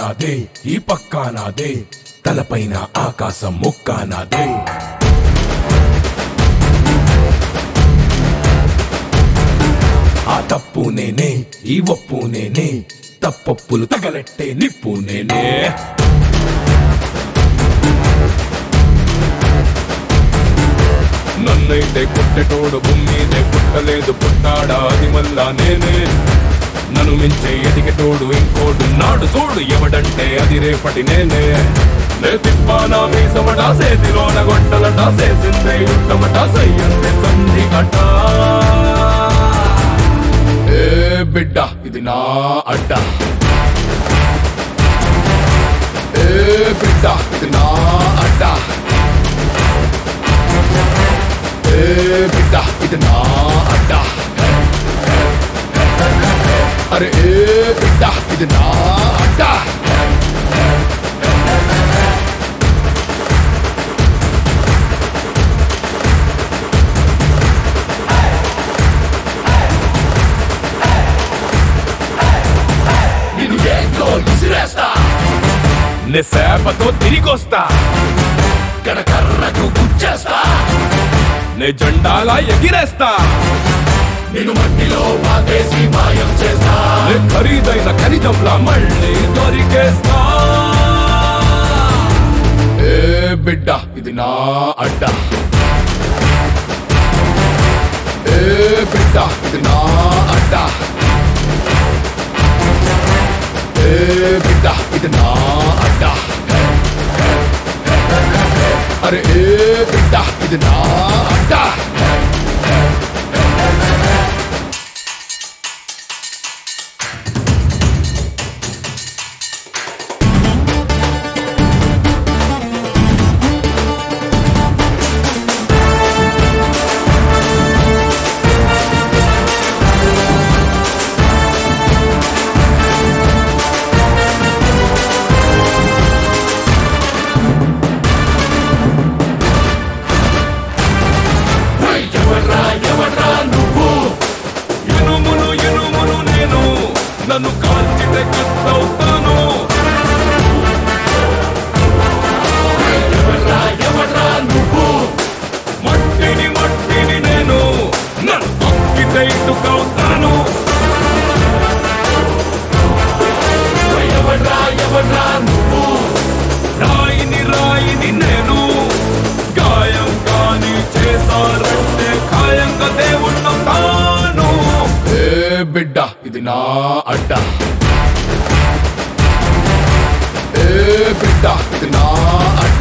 నాదే ఈ పక్కా నాదే తలపైన ఆకాశం ముక్కా నాదే ఆ తప్పు నేనే ఈ ఒప్పు నేనే తప్పప్పులు తగలెట్టే నిప్పు నేనే నన్నైతే పుట్టెటోడు భూమిదే పుట్టలేదు పుట్టాడా అది మళ్ళా నేనే నన్ను మించే ఎదిగేటోడు ఇంకోడు నాడు చూడు ఎవడంటే అది రేపటి నేనే నే తిప్పానా మీసమట సేతిలోన గొట్టలట సేసిందే యుట్టమట సయ్యందే సంధి కట ఏ బిడ్డ ఇది నా అడ్డ ఏ బిడ్డ ఇది నా అడ్డ ఏ బిడ్డ ఇది నా అడ్డ అరే ఏ బిడ్డ ఇది నా అడ్డ నిన్ను ఏంటో విసిరేస్తా నే సేపతో తిరిగొస్తా కరకర్రకు గుచ్చేస్తా నే జెండాలా ఎగిరేస్తా నేను మట్టిలో పాతేసి మాయం చేస్తా నే ఖరీదైన ఖనిజంలా మళ్ళీ దొరికేస్తా ఏ బిడ్డ ఇది నా అడ్డ ఏ బిడ్డ ఇది నా అడ్డ ఏ బిడ్డ ఇది నా అడ్డ అరే ఏ బిడ్డ ఇది నా అడ్డ ఎవర్రా ఎవర్రా నువ్వు ఎనుమును ఎనుమును నేను నన్ను కాల్చితే కట్టవుతాను ఎవర్రా ఎవర్రా నువ్వు మట్టిని మట్టిని నేను నన్ను తొక్కితే ఇటుకవుతాను ఎవర్రా ఎవర్రా నువ్వు రాయిని రాయిని నేను గాయం కాని చేశారంటే ఖాయంగా దేవుళ్ళ తాను ఏ బిడ్డ ఇది నా అడ్డ ఏ బిడ్డ ఇది నా అడ్డ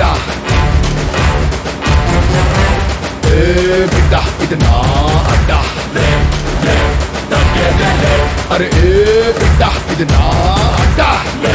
ఏ బిడ్డ ఇది నా అడ్డ అరే ఏ బిడ్డ ఇది నా అడ్డ